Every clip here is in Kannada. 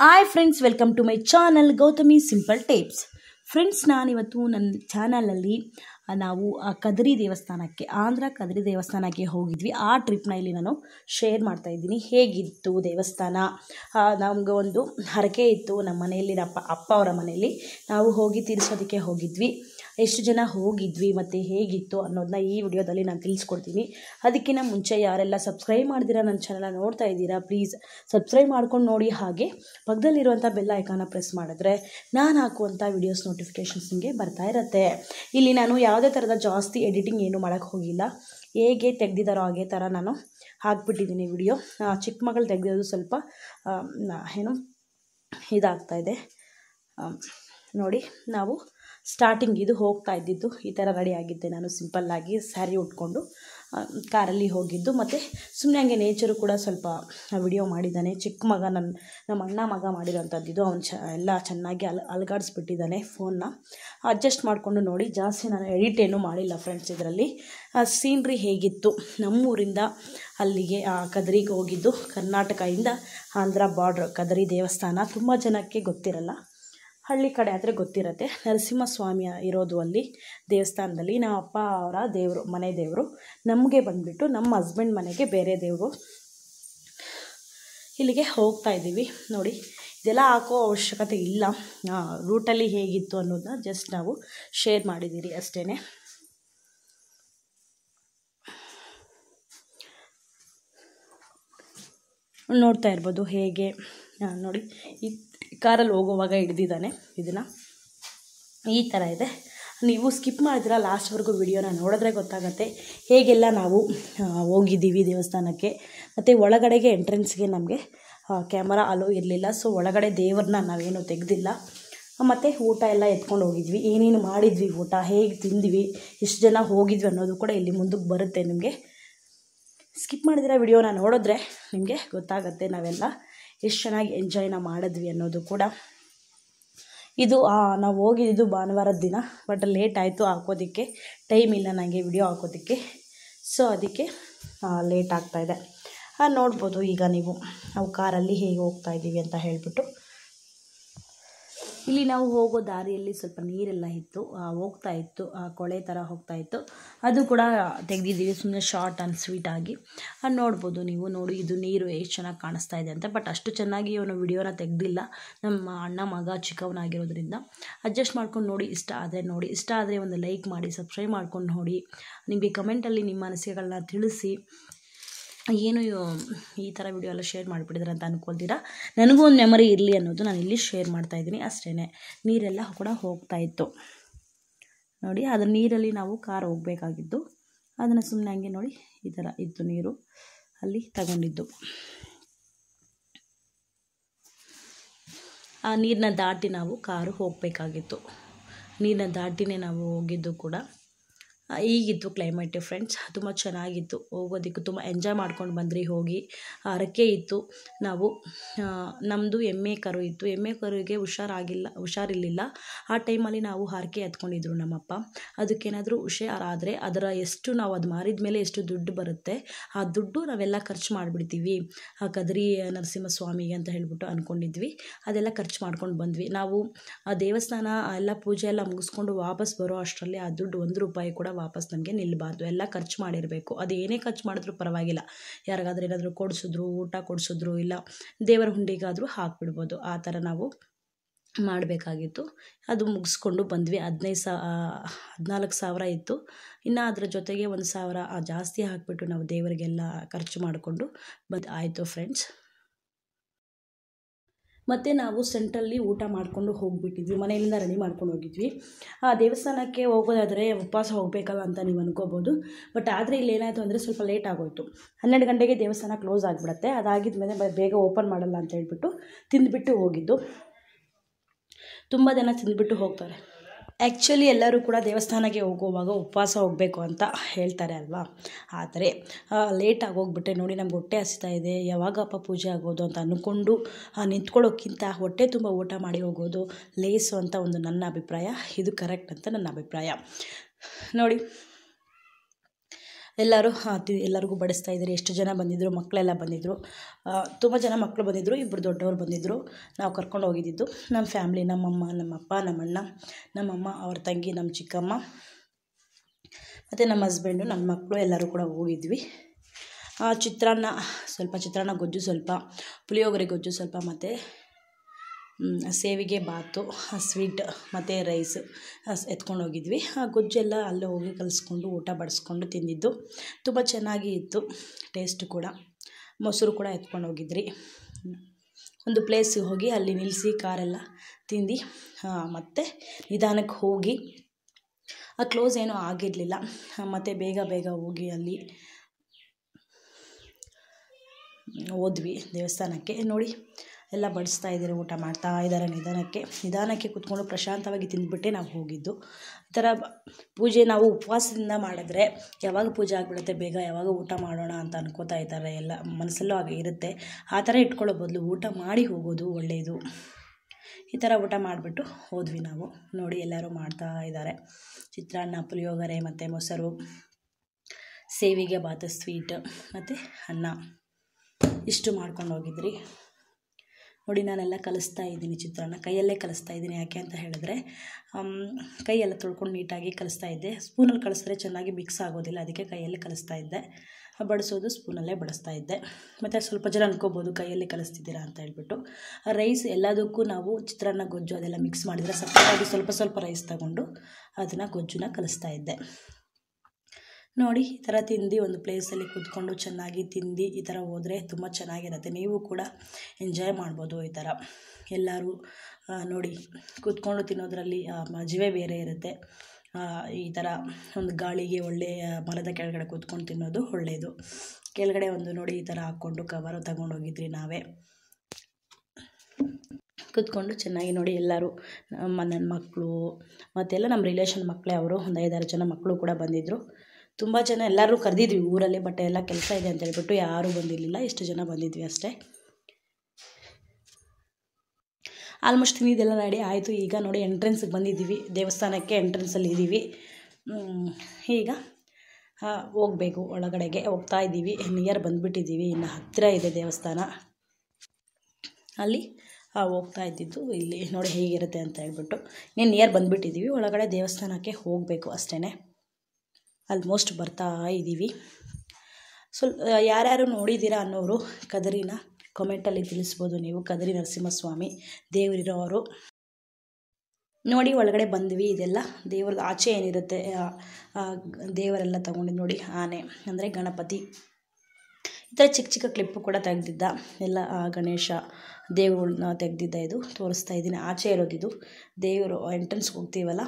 hi friends welcome to my channel Gautami simple tips friends ನಾನಿವತ್ತು ನನ್ನ ಚಾನಲಲ್ಲಿ ನಾವು ಆ ಕದರಿ ದೇವಸ್ಥಾನಕ್ಕೆ ಆಂಧ್ರ ಕದರಿ ದೇವಸ್ಥಾನಕ್ಕೆ ಹೋಗಿದ್ವಿ ಆ ಟ್ರಿಪ್ನ ಇಲ್ಲಿ ನಾನು ಶೇರ್ ಮಾಡ್ತಾ ಇದ್ದೀನಿ ಹೇಗಿತ್ತು ದೇವಸ್ಥಾನ ನಮಗೆ ಒಂದು ಹರಕೆ ಇತ್ತು ನಮ್ಮ ಮನೆಯಲ್ಲಿ ಅಪ್ಪ ಅಪ್ಪ ಅವರ ಮನೆಯಲ್ಲಿ ನಾವು ಹೋಗಿ ತೀರಿಸೋದಕ್ಕೆ ಹೋಗಿದ್ವಿ ಎಷ್ಟು ಜನ ಹೋಗಿದ್ವಿ ಮತ್ತು ಹೇಗಿತ್ತು ಅನ್ನೋದನ್ನ ಈ ವಿಡಿಯೋದಲ್ಲಿ ನಾನು ತಿಳಿಸ್ಕೊಡ್ತೀನಿ ಅದಕ್ಕಿಂತ ಮುಂಚೆ ಯಾರೆಲ್ಲ ಸಬ್ಸ್ಕ್ರೈಬ್ ಮಾಡ್ದಿರಾ ನನ್ನ ಚಾನಲ್ನ ನೋಡ್ತಾ ಇದ್ದೀರಾ ಪ್ಲೀಸ್ ಸಬ್ಸ್ಕ್ರೈಬ್ ಮಾಡ್ಕೊಂಡು ನೋಡಿ ಹಾಗೆ ಪಕ್ಕದಲ್ಲಿರುವಂಥ ಬೆಲ್ ಐಕಾನ ಪ್ರೆಸ್ ಮಾಡಿದ್ರೆ ನಾನು ಹಾಕುವಂಥ ವಿಡಿಯೋಸ್ ನೋಟಿಫಿಕೇಷನ್ಸ್ ನಿಮಗೆ ಬರ್ತಾ ಇರುತ್ತೆ ಇಲ್ಲಿ ನಾನು ಯಾವುದೇ ಥರದ ಜಾಸ್ತಿ ಎಡಿಟಿಂಗ್ ಏನು ಮಾಡೋಕ್ಕೆ ಹೋಗಿಲ್ಲ ಹೇಗೆ ತೆಗ್ದಿದ್ದಾರೋ ಹಾಗೆ ಥರ ನಾನು ಹಾಕ್ಬಿಟ್ಟಿದ್ದೀನಿ ವಿಡಿಯೋ ಚಿಕ್ಕ ಮಗಳು ತೆಗೆದಿರೋದು ಸ್ವಲ್ಪ ಆ, ನ- ಏನು ಇದಾಗ್ತಾ ಇದೆ ಆ, ನೋಡಿ ನಾವು ಸ್ಟಾರ್ಟಿಂಗ್ ಇದು ಹೋಗ್ತಾ ಇದ್ದಿದ್ದು ಈ ಥರ ರೆಡಿ ಆಗಿದ್ದೆ ನಾನು ಸಿಂಪಲ್ಲಾಗಿ ಸ್ಯಾರಿ ಉಟ್ಕೊಂಡು ಆ, ಕಾರಲ್ಲಿ ಹೋಗಿದ್ದು ಮತ್ತು ಸುಮ್ಮನೆ ಹಂಗೆ ನೇಚರು ಕೂಡ ಸ್ವಲ್ಪ ವಿಡಿಯೋ ಮಾಡಿದ್ದಾನೆ ಚಿಕ್ಕ ಮಗ ನನ್ನ ನಮ್ಮ ಅಣ್ಣ ಮಗ ಮಾಡಿರೋಂಥದ್ದು ಅವನು ಚ ಎಲ್ಲ ಚೆನ್ನಾಗಿ ಅಲ್ ಅಲ್ಗಾಡಿಸ್ಬಿಟ್ಟಿದ್ದಾನೆ ಫೋನ್ನ ಅಡ್ಜಸ್ಟ್ ಮಾಡಿಕೊಂಡು ನೋಡಿ ಜಾಸ್ತಿ ನಾನು ಎಡಿಟ್ ಏನೂ ಮಾಡಿಲ್ಲ ಫ್ರೆಂಡ್ಸ್ ಇದರಲ್ಲಿ ಸೀನ್ರಿ ಹೇಗಿತ್ತು ನಮ್ಮೂರಿಂದ ಅಲ್ಲಿಗೆ ಆ ಕದರಿಗೆ ಹೋಗಿದ್ದು ಕರ್ನಾಟಕದಿಂದ ಆಂಧ್ರ ಬಾರ್ಡ್ರ್ ಕದರಿ ದೇವಸ್ಥಾನ ತುಂಬ ಜನಕ್ಕೆ ಗೊತ್ತಿರಲ್ಲ ಹಳ್ಳಿ ಕಡೆ ಆದರೆ ಗೊತ್ತಿರತ್ತೆ ನರಸಿಂಹಸ್ವಾಮಿ ಇರೋದು ಅಲ್ಲಿ ದೇವಸ್ಥಾನದಲ್ಲಿ ನಮ್ಮ ಅಪ್ಪ ಅವರ ದೇವರು ಮನೆ ದೇವರು ನಮಗೆ ಬಂದುಬಿಟ್ಟು ನಮ್ಮ ಹಸ್ಬೆಂಡ್ ಮನೆಗೆ ಬೇರೆ ದೇವರು ಇಲ್ಲಿಗೆ ಹೋಗ್ತಾ ಇದ್ದೀವಿ ನೋಡಿ ಇದೆಲ್ಲ ಹಾಕೋ ಅವಶ್ಯಕತೆ ಇಲ್ಲ ರೂಟಲ್ಲಿ ಹೇಗಿತ್ತು ಅನ್ನೋದನ್ನ ಜಸ್ಟ್ ನಾವು ಶೇರ್ ಮಾಡಿದ್ದೀರಿ ಅಷ್ಟೇ ನೋಡ್ತಾ ಇರ್ಬೋದು ಹೇಗೆ ಆ, ನೋಡಿ ಈ ಕಾರಲ್ಲಿ ಹೋಗುವಾಗ ಹಿಡ್ದಿದ್ದಾನೆ ಇದನ್ನು ಈ ಥರ ಇದೆ ನೀವು ಸ್ಕಿಪ್ ಮಾಡಿದ್ರೆ ಲಾಸ್ಟ್ವರೆಗೂ ವಿಡಿಯೋನ ನೋಡಿದ್ರೆ ಗೊತ್ತಾಗತ್ತೆ ಹೇಗೆಲ್ಲ ನಾವು ಆ, ಹೋಗಿದ್ದೀವಿ ದೇವಸ್ಥಾನಕ್ಕೆ ಮತ್ತು ಒಳಗಡೆಗೆ ಎಂಟ್ರೆನ್ಸ್ಗೆ ನಮಗೆ ಕ್ಯಾಮರಾ ಅಲೋ ಇರಲಿಲ್ಲ ಸೊ ಒಳಗಡೆ ದೇವ್ರನ್ನ ನಾವೇನು ತೆಗೆದಿಲ್ಲ ಮತ್ತು ಊಟ ಎಲ್ಲ ಎತ್ಕೊಂಡು ಹೋಗಿದ್ವಿ ಏನೇನು ಮಾಡಿದ್ವಿ ಊಟ ಹೇಗೆ ತಿಂದ್ವಿ ಎಷ್ಟು ಜನ ಹೋಗಿದ್ವಿ ಅನ್ನೋದು ಕೂಡ ಇಲ್ಲಿ ಮುಂದಕ್ಕೆ ಬರುತ್ತೆ ನಿಮಗೆ ಸ್ಕಿಪ್ ಮಾಡಿದಿರೋ ವಿಡಿಯೋನ ನೋಡಿದ್ರೆ ನಿಮಗೆ ಗೊತ್ತಾಗುತ್ತೆ ನಾವೆಲ್ಲ ಎಷ್ಟು ಚೆನ್ನಾಗಿ ಎಂಜಾಯ್ನ ಮಾಡಿದ್ವಿ ಅನ್ನೋದು ಕೂಡ ಇದು ಆ, ನಾವು ಹೋಗಿದ್ದು ಭಾನುವಾರದ ದಿನ ಬಟ್ ಲೇಟ್ ಆಯಿತು ಹಾಕೋದಕ್ಕೆ ಟೈಮ್ ಇಲ್ಲ ನನಗೆ ವಿಡಿಯೋ ಹಾಕೋದಕ್ಕೆ ಸೊ ಅದಕ್ಕೆ ಲೇಟ್ ಆಗ್ತಾಯಿದೆ ನೋಡ್ಬೋದು ಈಗ ನೀವು ನಾವು ಕಾರಲ್ಲಿ ಹೇಗೆ ಹೋಗ್ತಾ ಇದ್ದೀವಿ ಅಂತ ಹೇಳಿಬಿಟ್ಟು ಇಲ್ಲಿ ನಾವು ಹೋಗೋ ದಾರಿಯಲ್ಲಿ ಸ್ವಲ್ಪ ನೀರೆಲ್ಲ ಇತ್ತು ಆ, ಹೋಗ್ತಾ ಇತ್ತು ಆ, ಕೊಳೆ ಥರ ಹೋಗ್ತಾ ಇತ್ತು ಅದು ಕೂಡ ತೆಗೆದಿದ್ದೀವಿ ಸುಮ್ಮನೆ ಶಾರ್ಟ್ ಆ್ಯಂಡ್ ಸ್ವೀಟ್ ಆಗಿ ಅದು ನೋಡ್ಬೋದು ನೀವು ನೋಡಿ ಇದು ನೀರು ಎಷ್ಟು ಚೆನ್ನಾಗಿ ಕಾಣಿಸ್ತಾ ಇದೆ ಅಂತ ಬಟ್ ಅಷ್ಟು ಚೆನ್ನಾಗಿ ಅವನು ವಿಡಿಯೋನ ತೆಗೆದಿಲ್ಲ ನಮ್ಮ ಅಣ್ಣ ಮಗ ಚಿಕ್ಕವನಾಗಿರೋದ್ರಿಂದ ಅಡ್ಜಸ್ಟ್ ಮಾಡ್ಕೊಂಡು ನೋಡಿ ಇಷ್ಟ ಆದರೆ ನೋಡಿ ಇಷ್ಟ ಆದರೆ ಒಂದು ಲೈಕ್ ಮಾಡಿ ಸಬ್ಸ್ಕ್ರೈಬ್ ಮಾಡ್ಕೊಂಡು ನೋಡಿ ನಿಮಗೆ ಕಮೆಂಟಲ್ಲಿ ನಿಮ್ಮ ಅನಿಸಿಕೆಗಳನ್ನ ತಿಳಿಸಿ ಏನು ಇವ್- ಈ ಥರ ವಿಡಿಯೋ ಎಲ್ಲ ಶೇರ್ ಮಾಡಿಬಿಟ್ಟಿದ್ರೆ ಅಂತ ಅಂದ್ಕೊಳ್ತೀರಾ ನನಗೂ ಒಂದು ಮೆಮರಿ ಇರಲಿ ಅನ್ನೋದು ನಾನು ಇಲ್ಲಿ ಶೇರ್ ಮಾಡ್ತಾ ಇದ್ದೀನಿ ಅಷ್ಟೇ ನೀರೆಲ್ಲ ಕೂಡ ಹೋಗ್ತಾ ಇತ್ತು ನೋಡಿ ಅದರ ನೀರಲ್ಲಿ ನಾವು ಕಾರ್ ಹೋಗಬೇಕಾಗಿದ್ದು ಅದನ್ನು ಸುಮ್ಮನೆ ಹಂಗೆ ನೋಡಿ ಈ ಥರ ಇತ್ತು ನೀರು ಅಲ್ಲಿ ತಗೊಂಡಿದ್ದು ಆ ನೀರನ್ನ ದಾಟಿ ನಾವು ಕಾರು ಹೋಗಬೇಕಾಗಿತ್ತು ನೀರನ್ನ ದಾಟಿನೇ ನಾವು ಹೋಗಿದ್ದು ಕೂಡ ಆ, ಹೀಗಿತ್ತು ಕ್ಲೈಮೇಟ್ ಫ್ರೆಂಡ್ಸ್ ತುಂಬ ಚೆನ್ನಾಗಿತ್ತು ಹೋಗೋದಕ್ಕೆ ತುಂಬ ಎಂಜಾಯ್ ಮಾಡ್ಕೊಂಡು ಬಂದ್ರಿ ಹೋಗಿ ಹರಕೆ ಇತ್ತು ನಾವು ನಮ್ಮದು ಎಮ್ಮೆ ಕರು ಇತ್ತು ಎಮ್ಮೆ ಕರುವಿಗೆ ಹುಷಾರಾಗಿಲ್ಲ ಹುಷಾರಿರಲಿಲ್ಲ ಆ ಟೈಮಲ್ಲಿ ನಾವು ಹರಕೆ ಎತ್ಕೊಂಡಿದ್ರು ನಮ್ಮಪ್ಪ ಅದಕ್ಕೇನಾದರೂ ಹುಷಾರಾದರೆ ಅದರ ಎಷ್ಟು ನಾವು ಅದು ಮಾರಿದ ಮೇಲೆ ಎಷ್ಟು ದುಡ್ಡು ಬರುತ್ತೆ ಆ ದುಡ್ಡು ನಾವೆಲ್ಲ ಖರ್ಚು ಮಾಡಿಬಿಡ್ತೀವಿ ಆ ಕದ್ರಿ ನರಸಿಂಹಸ್ವಾಮಿಗೆ ಅಂತ ಹೇಳ್ಬಿಟ್ಟು ಅಂದ್ಕೊಂಡಿದ್ವಿ ಅದೆಲ್ಲ ಖರ್ಚು ಮಾಡ್ಕೊಂಡು ಬಂದ್ವಿ ನಾವು ಆ ದೇವಸ್ಥಾನ ಎಲ್ಲ ಪೂಜೆ ಎಲ್ಲ ಮುಗಿಸ್ಕೊಂಡು ವಾಪಸ್ ಬರೋ ಅಷ್ಟರಲ್ಲಿ ಆ ದುಡ್ಡು ಒಂದು ರೂಪಾಯಿ ಕೂಡ ವಾಪಸ್ ನಮಗೆ ನಿಲ್ಲಬಾರ್ದು ಎಲ್ಲ ಖರ್ಚು ಮಾಡಿರಬೇಕು ಅದು ಏನೇ ಖರ್ಚು ಮಾಡಿದ್ರೂ ಪರವಾಗಿಲ್ಲ ಯಾರಿಗಾದ್ರೂ ಏನಾದರೂ ಕೊಡಿಸಿದ್ರು ಊಟ ಕೊಡಿಸಿದ್ರು ಇಲ್ಲ ದೇವರ ಹುಂಡಿಗಾದರೂ ಹಾಕ್ಬಿಡ್ಬೋದು ಆ ಥರ ನಾವು ಮಾಡಬೇಕಾಗಿತ್ತು ಅದು ಮುಗಿಸ್ಕೊಂಡು ಬಂದ್ವಿ ಹದಿನೈದು ಸಾ ಹದಿನಾಲ್ಕು ಸಾವಿರ ಇತ್ತು ಇನ್ನು ಅದರ ಜೊತೆಗೆ ಒಂದು ಸಾವಿರ ಆ, ಜಾಸ್ತಿ ಹಾಕಿಬಿಟ್ಟು ನಾವು ದೇವರಿಗೆಲ್ಲ ಖರ್ಚು ಮಾಡಿಕೊಂಡು ಬಂದು ಆಯಿತು ಫ್ರೆಂಡ್ಸ್ ಮತ್ತು ನಾವು ಸೆಂಟ್ರಲ್ಲಿ ಊಟ ಮಾಡಿಕೊಂಡು ಹೋಗಿಬಿಟ್ಟಿದ್ವಿ ಮನೆಯಿಂದ ರೆಡಿ ಮಾಡ್ಕೊಂಡು ಹೋಗಿದ್ವಿ ಆ ದೇವಸ್ಥಾನಕ್ಕೆ ಹೋಗೋದಾದರೆ ಉಪವಾಸ ಹೋಗಬೇಕಲ್ಲ ಅಂತ ನೀವು ಅನ್ಕೋಬೋದು ಬಟ್ ಆದರೆ ಇಲ್ಲಿ ಏನಾಯಿತು ಅಂದರೆ ಸ್ವಲ್ಪ ಲೇಟ್ ಆಗೋಯಿತು ಹನ್ನೆರಡು ಗಂಟೆಗೆ ದೇವಸ್ಥಾನ ಕ್ಲೋಸ್ ಆಗಿಬಿಡುತ್ತೆ ಅದಾಗಿದ್ಮೇಲೆ ಬ- ಬೇಗ ಓಪನ್ ಮಾಡಲ್ಲ ಅಂತ ಹೇಳ್ಬಿಟ್ಟು ತಿಂದುಬಿಟ್ಟು ಹೋಗಿದ್ದು ತುಂಬ ಜನ ತಿಂದುಬಿಟ್ಟು ಹೋಗ್ತಾರೆ ಆ್ಯಕ್ಚುಲಿ ಎಲ್ಲರೂ ಕೂಡ ದೇವಸ್ಥಾನಕ್ಕೆ ಹೋಗುವಾಗ ಉಪವಾಸ ಹೋಗಬೇಕು ಅಂತ ಹೇಳ್ತಾರೆ ಅಲ್ವಾ ಆದರೆ ಲೇಟಾಗಿ ಹೋಗ್ಬಿಟ್ಟೆ ನೋಡಿ ನಮ್ಗೆ ಹೊಟ್ಟೆ ಹಸಿತಾ ಇದೆ ಯಾವಾಗಪ್ಪ ಪೂಜೆ ಆಗೋದು ಅಂತ ಅಂದ್ಕೊಂಡು ನಿಂತ್ಕೊಳ್ಳೋಕ್ಕಿಂತ ಹೊಟ್ಟೆ ತುಂಬ ಊಟ ಮಾಡಿ ಹೋಗೋದು ಲೇಸು ಅಂತ ಒಂದು ನನ್ನ ಅಭಿಪ್ರಾಯ ಇದು ಕರೆಕ್ಟ್ ಅಂತ ನನ್ನ ಅಭಿಪ್ರಾಯ ನೋಡಿ ಎಲ್ಲರೂ ಆ, ತಿ- ಎಲ್ಲರಿಗೂ ಬಡಿಸ್ತಾ ಇದ್ದಾರೆ ಎಷ್ಟು ಜನ ಬಂದಿದ್ದರು ಮಕ್ಕಳೆಲ್ಲ ಬಂದಿದ್ದರು ತುಂಬ ಜನ ಮಕ್ಕಳು ಬಂದಿದ್ದರು ಇಬ್ಬರು ದೊಡ್ಡವರು ಬಂದಿದ್ದರು ನಾವು ಕರ್ಕೊಂಡು ಹೋಗಿದ್ದಿದ್ದು ನಮ್ಮ ಫ್ಯಾಮ್ಲಿ ನಮ್ಮಮ್ಮ ನಮ್ಮಪ್ಪ ನಮ್ಮಣ್ಣ ನಮ್ಮಮ್ಮ ಅವ್ರ ತಂಗಿ ನಮ್ಮ ಚಿಕ್ಕಮ್ಮ ಮತ್ತು ನಮ್ಮ ಹಸ್ಬೆಂಡು ನನ್ನ ಮಕ್ಕಳು ಎಲ್ಲರೂ ಕೂಡ ಹೋಗಿದ್ವಿ ಆ, ಚಿತ್ರಾನ್ನ ಸ್ವಲ್ಪ ಚಿತ್ರಾನ್ನ ಗೊಜ್ಜು ಸ್ವಲ್ಪ ಪುಳಿಯೋಗರೆ ಗೊಜ್ಜು ಸ್ವಲ್ಪ ಮತ್ತು ಮ್, ಸೇವಿಗೆ ಬಾತು ಸ್ವೀಟ್ ಮತ್ತು ರೈಸ್ ಎತ್ಕೊಂಡು ಹೋಗಿದ್ವಿ ಆ ಗೊಜ್ಜೆಲ್ಲ ಅಲ್ಲೇ ಹೋಗಿ ಕಲಿಸ್ಕೊಂಡು ಊಟ ಬಡಿಸ್ಕೊಂಡು ತಿಂದಿದ್ದು ತುಂಬ ಚೆನ್ನಾಗಿ ಇತ್ತು ಟೇಸ್ಟ್ ಕೂಡ ಮೊಸರು ಕೂಡ ಎತ್ಕೊಂಡು ಹೋಗಿದ್ರಿ ಒಂದು ಪ್ಲೇಸಿಗೆ ಹೋಗಿ ಅಲ್ಲಿ ನಿಲ್ಲಿಸಿ ಕಾರೆಲ್ಲ ತಿಂದು ಮತ್ತು ನಿಧಾನಕ್ಕೆ ಹೋಗಿ ಆ ಕ್ಲೋಸ್ ಏನೂ ಆಗಿರಲಿಲ್ಲ ಮತ್ತು ಬೇಗ ಬೇಗ ಹೋಗಿ ಅಲ್ಲಿ ಹೋದ್ವಿ ದೇವಸ್ಥಾನಕ್ಕೆ ನೋಡಿ ಎಲ್ಲ ಬಡಿಸ್ತಾ ಇದ್ದಾರೆ ಊಟ ಮಾಡ್ತಾ ಇದ್ದಾರೆ ನಿಧಾನಕ್ಕೆ ನಿಧಾನಕ್ಕೆ ಕೂತ್ಕೊಂಡು ಪ್ರಶಾಂತವಾಗಿ ತಿಂದ್ಬಿಟ್ಟೆ ನಾವು ಹೋಗಿದ್ದು ಈ ಥರ ಬ- ಪೂಜೆ ನಾವು ಉಪವಾಸದಿಂದ ಮಾಡಿದ್ರೆ ಯಾವಾಗ ಪೂಜೆ ಆಗಿಬಿಡುತ್ತೆ ಬೇಗ ಯಾವಾಗ ಊಟ ಮಾಡೋಣ ಅಂತ ಅನ್ಕೋತಾ ಇದ್ದಾರೆ ಎಲ್ಲ ಮನಸ್ಸಲ್ಲೂ ಹಾಗೆ ಇರುತ್ತೆ ಆ ಥರ ಇಟ್ಕೊಳ್ಳೋ ಬದಲು ಊಟ ಮಾಡಿ ಹೋಗೋದು ಒಳ್ಳೆಯದು ಈ ಥರ ಊಟ ಮಾಡಿಬಿಟ್ಟು ಹೋದ್ವಿ ನಾವು ನೋಡಿ ಎಲ್ಲರೂ ಮಾಡ್ತಾ ಇದ್ದಾರೆ ಚಿತ್ರಾನ್ನ ಪುಳಿಯೋಗರೆ ಮತ್ತು ಮೊಸರು ಸೇವಿಗೆ ಬಾತು ಸ್ವೀಟ್ ಮತ್ತು ಅನ್ನ ಇಷ್ಟು ಮಾಡ್ಕೊಂಡು ಹೋಗಿದ್ರಿ ನೋಡಿ ನಾನೆಲ್ಲ ಕಲಿಸ್ತಾ ಇದ್ದೀನಿ ಚಿತ್ರಾನ್ನ ಕೈಯಲ್ಲೇ ಕಲಿಸ್ತಾ ಇದ್ದೀನಿ ಯಾಕೆ ಅಂತ ಹೇಳಿದ್ರೆ ಆಮ್, ಕೈಯೆಲ್ಲ ತೊಳ್ಕೊಂಡು ನೀಟಾಗಿ ಕಲಿಸ್ತಾ ಇದ್ದೆ ಸ್ಪೂನಲ್ಲಿ ಕಲಿಸಿದ್ರೆ ಚೆನ್ನಾಗಿ ಮಿಕ್ಸ್ ಆಗೋದಿಲ್ಲ ಅದಕ್ಕೆ ಕೈಯಲ್ಲೇ ಕಲಿಸ್ತಾ ಇದ್ದೆ ಬಡಿಸೋದು ಸ್ಪೂನಲ್ಲೇ ಬಡಿಸ್ತಾ ಇದ್ದೆ ಮತ್ತು ಸ್ವಲ್ಪ ಜನ ಅನ್ಕೋಬೋದು ಕೈಯಲ್ಲಿ ಕಲಿಸ್ತಿದ್ದೀರಾ ಅಂತ ಹೇಳ್ಬಿಟ್ಟು ರೈಸ್ ಎಲ್ಲದಕ್ಕೂ ನಾವು ಚಿತ್ರಾನ್ನ ಗೊಜ್ಜು ಅದೆಲ್ಲ ಮಿಕ್ಸ್ ಮಾಡಿದರೆ ಸಪ್ರೇಟಾಗಿ ಸ್ವಲ್ಪ ಸ್ವಲ್ಪ ರೈಸ್ ತಗೊಂಡು ಅದನ್ನು ಗೊಜ್ಜುನ ಕಲಿಸ್ತಾ ಇದ್ದೆ ನೋಡಿ ಈ ಥರ ತಿಂದು ಒಂದು ಪ್ಲೇಸಲ್ಲಿ ಕೂತ್ಕೊಂಡು ಚೆನ್ನಾಗಿ ತಿಂದು ಈ ಥರ ಹೋದರೆ ತುಂಬ ಚೆನ್ನಾಗಿರುತ್ತೆ ನೀವು ಕೂಡ ಎಂಜಾಯ್ ಮಾಡ್ಬೋದು ಈ ಥರ ಎಲ್ಲರೂ ಆ, ನೋಡಿ ಕೂತ್ಕೊಂಡು ತಿನ್ನೋದ್ರಲ್ಲಿ ಆ, ಮಜವೇ ಬೇರೆ ಇರುತ್ತೆ ಆ, ಈ ಥರ ಒಂದು ಗಾಳಿಗೆ ಒಳ್ಳೆಯ ಮರದ ಕೆಳಗಡೆ ಕೂತ್ಕೊಂಡು ತಿನ್ನೋದು ಒಳ್ಳೆಯದು ಕೆಳಗಡೆ ಒಂದು ನೋಡಿ ಈ ಥರ ಹಾಕ್ಕೊಂಡು ಕವರು ತಗೊಂಡೋಗಿದ್ರಿ ನಾವೇ ಕೂತ್ಕೊಂಡು ಚೆನ್ನಾಗಿ ನೋಡಿ ಎಲ್ಲರೂ ನಮ್ಮ ನನ್ನ ಮಕ್ಕಳು ಮತ್ತೆಲ್ಲ ನಮ್ಮ ರಿಲೇಷನ್ ಮಕ್ಕಳೇ ಅವರು ಒಂದು ಐದಾರು ಜನ ಮಕ್ಕಳು ಕೂಡ ಬಂದಿದ್ದರು ತುಂಬ ಜನ ಎಲ್ಲರೂ ಕರೆದಿದ್ವಿ ಊರಲ್ಲಿ ಬಟ್ ಎಲ್ಲ ಕೆಲಸ ಇದೆ ಅಂತ ಹೇಳ್ಬಿಟ್ಟು ಯಾರೂ ಬಂದಿರಲಿಲ್ಲ ಇಷ್ಟು ಜನ ಬಂದಿದ್ವಿ ಅಷ್ಟೇ ಆಲ್ಮೋಸ್ಟ್ ತಿಂದಿದ್ದೆಲ್ಲ ರೆಡಿ ಆಯಿತು ಈಗ ನೋಡಿ ಎಂಟ್ರೆನ್ಸ್ಗೆ ಬಂದಿದ್ದೀವಿ ದೇವಸ್ಥಾನಕ್ಕೆ ಎಂಟ್ರೆನ್ಸಲ್ಲಿ ಇದ್ದೀವಿ ಹ್ಮ್, ಈಗ ಹೋಗಬೇಕು ಒಳಗಡೆಗೆ ಹೋಗ್ತಾ ಇದ್ದೀವಿ ನಿಯರ್ ಬಂದುಬಿಟ್ಟಿದ್ದೀವಿ ಇನ್ನು ಹತ್ತಿರ ಇದೆ ದೇವಸ್ಥಾನ ಅಲ್ಲಿ ಆ, ಹೋಗ್ತಾ ಇದ್ದಿದ್ದು ಇಲ್ಲಿ ನೋಡಿ ಹೇಗಿರುತ್ತೆ ಅಂತ ಹೇಳ್ಬಿಟ್ಟು ನೀನು ನಿಯರ್ ಬಂದುಬಿಟ್ಟಿದ್ದೀವಿ ಒಳಗಡೆ ದೇವಸ್ಥಾನಕ್ಕೆ ಹೋಗಬೇಕು ಅಷ್ಟೇ ಆಲ್ಮೋಸ್ಟ್ ಬರ್ತಾ ಇದ್ದೀವಿ ಸ್ವಲ್ಪ ಯಾರ್ಯಾರು ನೋಡಿದ್ದೀರಾ ಅನ್ನೋರು ಕದರಿನ ಕಮೆಂಟಲ್ಲಿ ತಿಳಿಸ್ಬೋದು ನೀವು ಕದರಿ ನರಸಿಂಹಸ್ವಾಮಿ ದೇವರಿರೋರು ನೋಡಿ ಒಳಗಡೆ ಬಂದ್ವಿ ಇದೆಲ್ಲ ದೇವ್ರದ್ದು ಆಚೆ ಏನಿರುತ್ತೆ ಆ, ಆ, ದೇವರೆಲ್ಲ ತಗೊಂಡಿದ್ದು ನೋಡಿ ಆನೆ ಅಂದರೆ ಗಣಪತಿ ಈ ಥರ ಚಿಕ್ಕ ಚಿಕ್ಕ ಕ್ಲಿಪ್ಪು ಕೂಡ ತೆಗ್ದಿದ್ದ ಎಲ್ಲ ಆ, ಗಣೇಶ ದೇವ್ರನ್ನ ತೆಗ್ದಿದ್ದ ಇದು ತೋರಿಸ್ತಾ ಇದ್ದೀನಿ ಆಚೆ ಇರೋದಿದು ದೇವರು ಎಂಟ್ರೆನ್ಸ್ಗೆ ಹೋಗ್ತೀವಲ್ಲ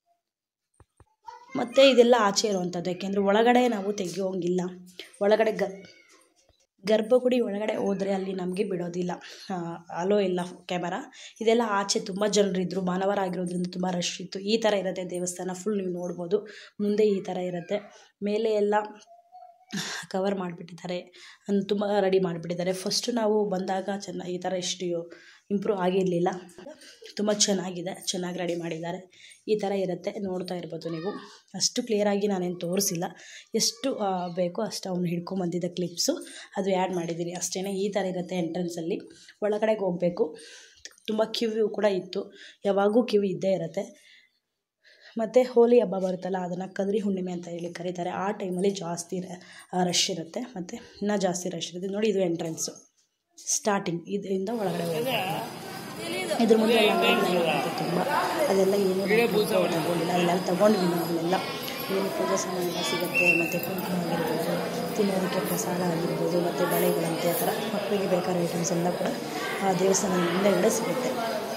ಮತ್ತು ಇದೆಲ್ಲ ಆಚೆ ಇರುವಂಥದ್ದು ಯಾಕೆಂದರೆ ಒಳಗಡೆ ನಾವು ತೆಗಿಯೋಂಗಿಲ್ಲ ಒಳಗಡೆ ಗ ಗರ್ಭಗುಡಿ ಒಳಗಡೆ ಹೋದರೆ ಅಲ್ಲಿ ನಮಗೆ ಬಿಡೋದಿಲ್ಲ ಅಲೋ ಇಲ್ಲ ಕ್ಯಾಮರಾ ಇದೆಲ್ಲ ಆಚೆ ತುಂಬ ಜನರಿದ್ದರು ಭಾನುವಾರ ಆಗಿರೋದ್ರಿಂದ ತುಂಬ ರಶ್ ಇತ್ತು ಈ ಥರ ಇರುತ್ತೆ ದೇವಸ್ಥಾನ ಫುಲ್ ನೀವು ನೋಡ್ಬೋದು ಮುಂದೆ ಈ ಥರ ಇರುತ್ತೆ ಮೇಲೆ ಎಲ್ಲ ಕವರ್ ಮಾಡಿಬಿಟ್ಟಿದ್ದಾರೆ ತುಂಬ ರೆಡಿ ಮಾಡಿಬಿಟ್ಟಿದ್ದಾರೆ ಫಸ್ಟು ನಾವು ಬಂದಾಗ ಚೆನ್ನ ಈ ಥರ ಎಷ್ಟು ಇಂಪ್ರೂವ್ ಆಗಿರಲಿಲ್ಲ ತುಂಬ ಚೆನ್ನಾಗಿದೆ ಚೆನ್ನಾಗಿ ರೆಡಿ ಮಾಡಿದ್ದಾರೆ ಈ ಥರ ಇರುತ್ತೆ ನೋಡ್ತಾ ಇರ್ಬೋದು ನೀವು ಅಷ್ಟು ಕ್ಲಿಯರಾಗಿ ನಾನೇನು ತೋರಿಸಿಲ್ಲ ಎಷ್ಟು ಆ, ಬೇಕೋ ಅಷ್ಟು ಅವ್ನು ಹಿಡ್ಕೊಂಬಂದಿದ್ದ ಕ್ಲಿಪ್ಸು ಅದು ಆ್ಯಡ್ ಮಾಡಿದ್ದೀನಿ ಅಷ್ಟೇ ಈ ಥರ ಇರುತ್ತೆ ಎಂಟ್ರೆನ್ಸಲ್ಲಿ ಒಳಗಡೆಗೆ ಹೋಗಬೇಕು ತುಂಬ ಕ್ಯೂ ಕೂಡ ಇತ್ತು ಯಾವಾಗೂ ಕ್ಯೂ ಇದ್ದೇ ಇರುತ್ತೆ ಮತ್ತು ಹೋಲಿ ಹಬ್ಬ ಬರುತ್ತಲ್ಲ ಅದನ್ನು ಕದ್ರಿ ಹುಣ್ಣಿಮೆ ಅಂತ ಹೇಳಿ ಕರೀತಾರೆ ಆ ಟೈಮಲ್ಲಿ ಜಾಸ್ತಿ ರಶ್ ಇರುತ್ತೆ ಮತ್ತು ಇನ್ನೂ ಜಾಸ್ತಿ ರಶ್ ಇರುತ್ತೆ ನೋಡಿ ಇದು ಎಂಟ್ರೆನ್ಸು ಸ್ಟಾರ್ಟಿಂಗ್ ಇದರಿಂದ ಒಳಗಡೆ ಹೋಗ್ಬೇಕು ಇದ್ರ ಮುಂದೆ ಎಲ್ಲ ಅಂಗಡಿಗಳು ಇರುತ್ತೆ ತುಂಬ ಅದೆಲ್ಲ ಏನೂ ತಗೊಂಡಿಲ್ಲ ಅದೆಲ್ಲ ತಗೊಂಡ್ವಿ ನಾವೆಲ್ಲ ಏನು ಪೂಜೆ ಸಾಮಾನು ಎಲ್ಲ ಸಿಗುತ್ತೆ ಮತ್ತು ಕುಂಕುಮ ಆಗಿರ್ಬೋದು ತಿನ್ನೋದಕ್ಕೆ ಪ್ರಸಾದ ಆಗಿರ್ಬೋದು ಮತ್ತು ಬಳೆಗಳಂತೆ ಆ ಥರ ಮಕ್ಕಳಿಗೆ ಬೇಕಾದ ಐಟಮ್ಸ್ ಎಲ್ಲ ಕೂಡ ಆ ದೇವಸ್ಥಾನದ ಹಿಂದೆಗಡೆ ಸಿಗುತ್ತೆ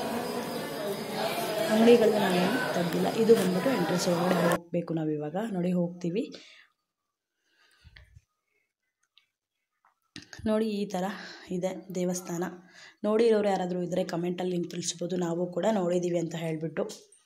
ಅಂಗಡಿಗಳನ್ನ ನಾವೇನು ತೆಗ್ದಿಲ್ಲ ಇದು ಬಂದ್ಬಿಟ್ಟು ಎಂಟ್ರೆನ್ಸ್ ಒಳಗಡೆ ಹೋಗಬೇಕು ನಾವು ಇವಾಗ ನೋಡಿ ಹೋಗ್ತೀವಿ ನೋಡಿ ಈ ಥರ ಇದೆ ದೇವಸ್ಥಾನ ನೋಡಿರೋರು ಯಾರಾದರೂ ಇದ್ದರೆ ಕಮೆಂಟಲ್ಲಿ ನೀವು ತಿಳಿಸ್ಬೋದು ನಾವು ಕೂಡ ನೋಡಿದ್ದೀವಿ ಅಂತ ಹೇಳಿಬಿಟ್ಟು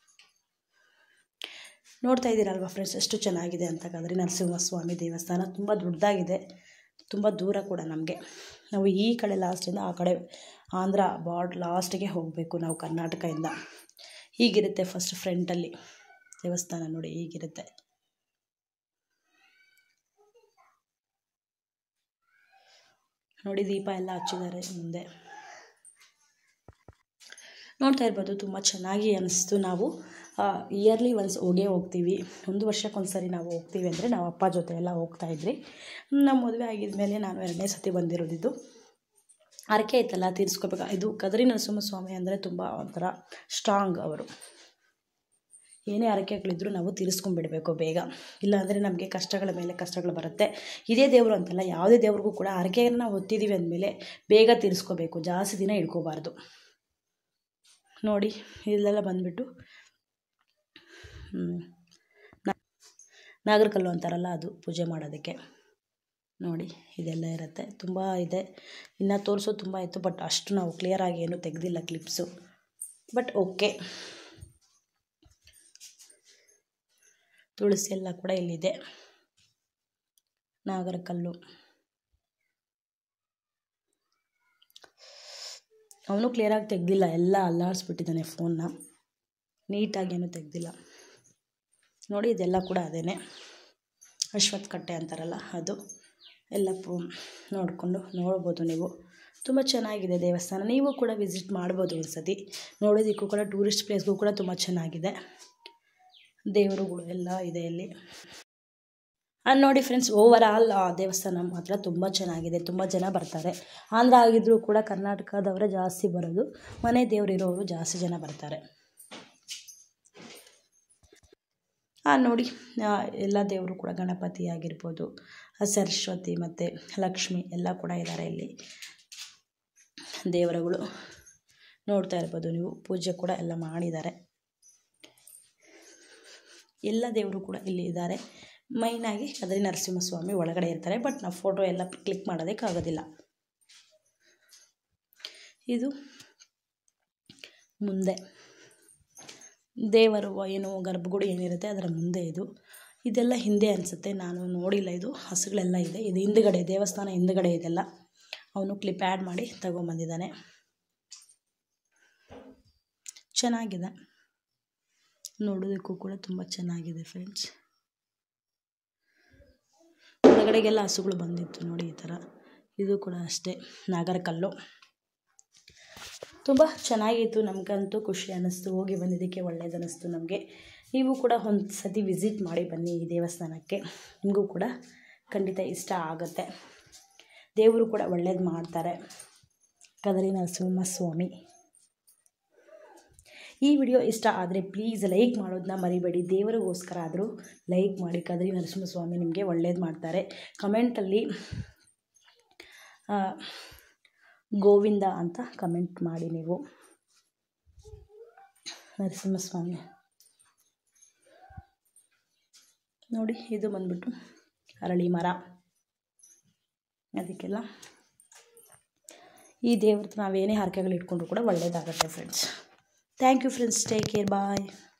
ನೋಡ್ತಾ ಇದ್ದೀರಲ್ವ ಫ್ರೆಂಡ್ಸ್ ಎಷ್ಟು ಚೆನ್ನಾಗಿದೆ ಅಂತ ಕದ್ರಿ ನರಸಿಂಹಸ್ವಾಮಿ ದೇವಸ್ಥಾನ ತುಂಬ ದೊಡ್ಡದಾಗಿದೆ ತುಂಬ ದೂರ ಕೂಡ ನಮಗೆ ನಾವು ಈ ಕಡೆ ಲಾಸ್ಟಿಂದ ಆ ಕಡೆ ಆಂಧ್ರ ಬಾರ್ಡ್ ಲಾಸ್ಟಿಗೆ ಹೋಗಬೇಕು ನಾವು ಕರ್ನಾಟಕದಿಂದ ಹೀಗಿರುತ್ತೆ ಫಸ್ಟ್ ಫ್ರಂಟಲ್ಲಿ ದೇವಸ್ಥಾನ ನೋಡಿ ಹೀಗಿರುತ್ತೆ ನೋಡಿ ದೀಪ ಎಲ್ಲ ಹಚ್ಚಿದ್ದಾರೆ ಮುಂದೆ ನೋಡ್ತಾ ಇರ್ಬೋದು ತುಂಬ ಚೆನ್ನಾಗಿ ಅನಿಸ್ತು ನಾವು ಇಯರ್ಲಿ ಒನ್ಸ್ ಹೋಗೇ ಹೋಗ್ತೀವಿ ಒಂದು ವರ್ಷಕ್ಕೊಂದ್ಸರಿ ನಾವು ಹೋಗ್ತೀವಿ ಅಂದರೆ ನಾವು ಅಪ್ಪ ಜೊತೆ ಎಲ್ಲ ಹೋಗ್ತಾ ಇದ್ರಿ ನಮ್ಮ ಮದುವೆ ಆಗಿದ್ಮೇಲೆ ನಾನು ಎರಡನೇ ಸತಿ ಬಂದಿರೋದಿದ್ದು ಹರಕೆ ಐತಲ್ಲ ತೀರಿಸ್ಕೋಬೇಕು ಇದು ಕದರಿ ನರಸಿಂಹಸ್ವಾಮಿ ಅಂದರೆ ತುಂಬ ಒಂಥರ ಸ್ಟ್ರಾಂಗ್ ಅವರು ಏನೇ ಹರಕೆಗಳಿದ್ರೂ ನಾವು ತೀರಿಸ್ಕೊಂಡ್ಬಿಡಬೇಕು ಬೇಗ ಇಲ್ಲಾಂದರೆ ನಮಗೆ ಕಷ್ಟಗಳ ಮೇಲೆ ಕಷ್ಟಗಳು ಬರುತ್ತೆ ಇದೇ ದೇವರು ಅಂತಲ್ಲ ಯಾವುದೇ ದೇವ್ರಿಗೂ ಕೂಡ ಹರಕೆಯನ್ನು ನಾವು ಹೊತ್ತಿದ್ದೀವಿ ಅಂದಮೇಲೆ ಬೇಗ ತೀರಿಸ್ಕೋಬೇಕು ಜಾಸ್ತಿ ದಿನ ಇಟ್ಕೋಬಾರ್ದು ನೋಡಿ ಇಲ್ಲೆಲ್ಲ ಬಂದುಬಿಟ್ಟು ನಾಗರಕಲ್ಲು ಅಂತಾರಲ್ಲ ಅದು ಪೂಜೆ ಮಾಡೋದಕ್ಕೆ ನೋಡಿ ಇದೆಲ್ಲ ಇರುತ್ತೆ ತುಂಬ ಇದೆ ಇನ್ನು ತೋರಿಸೋದು ತುಂಬ ಇತ್ತು ಬಟ್ ಅಷ್ಟು ನಾವು ಕ್ಲಿಯರಾಗಿ ಏನೂ ತೆಗೆದಿಲ್ಲ ಕ್ಲಿಪ್ಸು ಬಟ್ ಓಕೆ ತುಳಸಿ ಎಲ್ಲ ಕೂಡ ಇಲ್ಲಿದೆ ನಾಗರಕಲ್ಲು ಅವನು ಕ್ಲಿಯರಾಗಿ ತೆಗ್ದಿಲ್ಲ ಎಲ್ಲ ಅಲ್ಲಾಡಿಸ್ಬಿಟ್ಟಿದ್ದಾನೆ ಫೋನ್ನ ನೀಟಾಗೇನು ತೆಗ್ದಿಲ್ಲ ನೋಡಿ ಇದೆಲ್ಲ ಕೂಡ ಅದೇನೆ ಅಶ್ವತ್ಥ ಕಟ್ಟೆ ಅಂತಾರಲ್ಲ ಅದು ಎಲ್ಲ ಪು ನೋಡಿಕೊಂಡು ನೋಡ್ಬೋದು ನೀವು ತುಂಬ ಚೆನ್ನಾಗಿದೆ ದೇವಸ್ಥಾನ ನೀವು ಕೂಡ ವಿಸಿಟ್ ಮಾಡ್ಬೋದು ಒಂದು ಸತಿ ನೋಡೋದಕ್ಕೂ ಕೂಡ ಟೂರಿಸ್ಟ್ ಪ್ಲೇಸ್ಗೂ ಕೂಡ ತುಂಬ ಚೆನ್ನಾಗಿದೆ ದೇವರುಗಳು ಎಲ್ಲ ಇದೆ ಇಲ್ಲಿ ಅದು ನೋಡಿ ಫ್ರೆಂಡ್ಸ್ ಓವರ್ ಆಲ್ ಆ ದೇವಸ್ಥಾನ ಮಾತ್ರ ತುಂಬ ಚೆನ್ನಾಗಿದೆ ತುಂಬ ಜನ ಬರ್ತಾರೆ ಆಂಧ್ರ ಆಗಿದ್ದರೂ ಕೂಡ ಕರ್ನಾಟಕದವರೇ ಜಾಸ್ತಿ ಬರೋದು ಮನೆ ದೇವರಿರೋರು ಜಾಸ್ತಿ ಜನ ಬರ್ತಾರೆ ಆ ನೋಡಿ ಎಲ್ಲ ದೇವರು ಕೂಡ ಗಣಪತಿ ಆಗಿರ್ಬೋದು ಸರಸ್ವತಿ ಮತ್ತು ಲಕ್ಷ್ಮಿ ಎಲ್ಲ ಕೂಡ ಇದ್ದಾರೆ ಇಲ್ಲಿ ದೇವರುಗಳು ನೋಡ್ತಾ ಇರ್ಬೋದು ನೀವು ಪೂಜೆ ಕೂಡ ಎಲ್ಲ ಮಾಡಿದ್ದಾರೆ ಎಲ್ಲ ದೇವರು ಕೂಡ ಇಲ್ಲಿ ಇದ್ದಾರೆ ಮೈನಾಗಿ ಕದರಿ ನರಸಿಂಹಸ್ವಾಮಿ ಒಳಗಡೆ ಇರ್ತಾರೆ ಬಟ್ ನಾವು ಫೋಟೋ ಎಲ್ಲ ಕ್ಲಿಕ್ ಮಾಡೋದಕ್ಕಾಗೋದಿಲ್ಲ ಇದು ಮುಂದೆ ದೇವರು ಏನು ಗರ್ಭಗುಡಿ ಏನಿರುತ್ತೆ ಅದರ ಮುಂದೆ ಇದು ಇದೆಲ್ಲ ಹಿಂದೆ ಅನಿಸುತ್ತೆ ನಾನು ನೋಡಿಲ್ಲ ಇದು ಹಸುಗಳೆಲ್ಲ ಇದೆ ಇದು ಹಿಂದುಗಡೆ ದೇವಸ್ಥಾನ ಹಿಂದುಗಡೆ ಇದೆಲ್ಲ ಅವನು ಕ್ಲಿಪ್ ಆ್ಯಡ್ ಮಾಡಿ ತಗೊಂಬಂದಿದ್ದಾನೆ ಚೆನ್ನಾಗಿದೆ ನೋಡೋದಕ್ಕೂ ಕೂಡ ತುಂಬ ಚೆನ್ನಾಗಿದೆ ಫ್ರೆಂಡ್ಸ್ ಹೊರಗಡೆಗೆಲ್ಲ ಹಸುಗಳು ಬಂದಿತ್ತು ನೋಡಿ ಈ ಥರ ಇದು ಕೂಡ ಅಷ್ಟೇ ನಾಗರಕಲ್ಲು ತುಂಬ ಚೆನ್ನಾಗಿತ್ತು ನಮಗಂತೂ ಖುಷಿ ಅನ್ನಿಸ್ತು ಹೋಗಿ ಬಂದಿದ್ದಕ್ಕೆ ಒಳ್ಳೇದು ಅನ್ನಿಸ್ತು ನಮಗೆ ನೀವು ಕೂಡ ಒಂದು ಸತಿ ವಿಸಿಟ್ ಮಾಡಿ ಬನ್ನಿ ಈ ದೇವಸ್ಥಾನಕ್ಕೆ ನಿಮಗೂ ಕೂಡ ಖಂಡಿತ ಇಷ್ಟ ಆಗುತ್ತೆ ದೇವರು ಕೂಡ ಒಳ್ಳೇದು ಮಾಡ್ತಾರೆ ಕದರಿ ನರಸಿಂಹಸ್ವಾಮಿ ಈ ವಿಡಿಯೋ ಇಷ್ಟ ಆದರೆ ಪ್ಲೀಸ್ ಲೈಕ್ ಮಾಡೋದನ್ನ ಮರಿಬೇಡಿ ದೇವರಿಗೋಸ್ಕರ ಆದರೂ ಲೈಕ್ ಮಾಡಿ ಕದರಿ ನರಸಿಂಹಸ್ವಾಮಿ ನಿಮಗೆ ಒಳ್ಳೇದು ಮಾಡ್ತಾರೆ ಕಮೆಂಟಲ್ಲಿ ಗೋವಿಂದ ಅಂತ ಕಮೆಂಟ್ ಮಾಡಿ ನೀವು ನರಸಿಂಹಸ್ವಾಮಿ ನೋಡಿ ಇದು ಬಂದ್ಬಿಟ್ಟು ಅರಳಿ ಮರ ಅದಕ್ಕೆಲ್ಲ ಈ ದೇವ್ರದ್ದು ನಾವೇನೇ ಹರಕೆಗಳು ಇಟ್ಕೊಂಡ್ರು ಕೂಡ ಒಳ್ಳೆಯದಾಗತ್ತೆ friends thank you friends take care bye